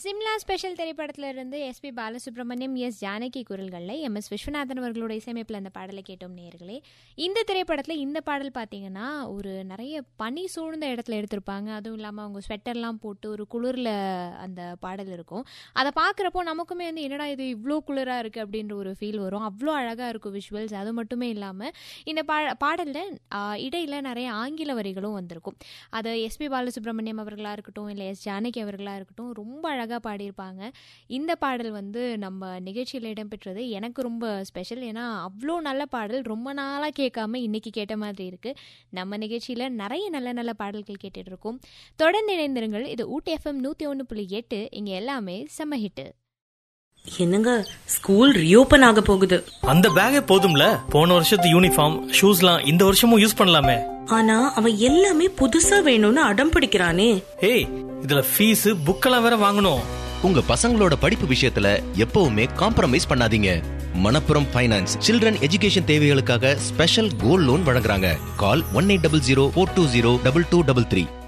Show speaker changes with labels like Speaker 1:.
Speaker 1: Shimla special திரைப்படத்துல இருந்து SP Balasubramaniam S Janaki குரல்களில் எம் எஸ் விஸ்வநாதன் அவர்களோட இசையமைப்பில் அந்த பாடலை கேட்டோம் நேர்களே இந்த திரைப்படத்தில் இந்த பாடல் பார்த்தீங்கன்னா ஒரு நிறைய பனி சூழ்ந்த இடத்துல எடுத்திருப்பாங்க அதுவும் இல்லாமல் அவங்க ஸ்வெட்டர்லாம் போட்டு ஒரு குளிரில் அந்த பாடல் இருக்கும் அதை பார்க்குறப்போ நமக்குமே வந்து என்னடா இது இவ்வளோ குளிராக இருக்குது அப்படின்ற ஒரு ஃபீல் வரும் அவ்வளோ அழகாக இருக்கும் விஷுவல்ஸ் அது மட்டுமே இல்லாமல் இந்த பா பாடலில் இடையில் நிறைய ஆங்கில வரிகளும் வந்திருக்கும் அது எஸ்பி பாலசுப்ரமணியம் அவர்களாக இருக்கட்டும் இல்லை எஸ் ஜானகி அவர்களாக இருக்கட்டும் ரொம்ப அழகாக பாடியிருப்பாங்க இந்த பாடல் வந்து நம்ம நிகழ்ச்சியில் இடம்பெற்றது எனக்கு ரொம்ப ஸ்பெஷல் ஏன்னா அவ்வளோ நல்ல பாடல் ரொம்ப நாளாக கேட்காம இன்னைக்கு கேட்ட மாதிரி இருக்குது நம்ம நிகழ்ச்சியில் நிறைய நல்ல நல்ல பாடல்கள் கேட்டுட்டு இருக்கோம் தொடர்ந்து இணைந்திருங்கள் இது ஊட்டி எஃப்எம் நூற்றி ஒன்று புள்ளி எட்டு இங்கே எல்லாமே செம்ம ஹிட்டு
Speaker 2: என்னங்க ஸ்கூல் ரீஓபன் ஆக போகுது
Speaker 3: அந்த பேக்கே போதும்ல போன வருஷத்து யூனிஃபார்ம் ஷூஸ்லாம் இந்த வருஷமும் யூஸ் பண்ணலாமே
Speaker 2: ஆனா அவன் எல்லாமே புதுசா வேணும்னு அடம் பிடிக்கிறானே
Speaker 3: ஏய் இதுல ஃபீஸ் புக்கெல்லாம் வேற வாங்கணும்
Speaker 4: உங்க பசங்களோட படிப்பு விஷயத்துல எப்பவுமே காம்ப்ரமைஸ் பண்ணாதீங்க மணப்புரம் ஃபைனான்ஸ் சில்ட்ரன் எஜுகேஷன் தேவைகளுக்காக ஸ்பெஷல் கோல்ட் லோன் வழங்குறாங்க call one eight double zero four two zero double two double three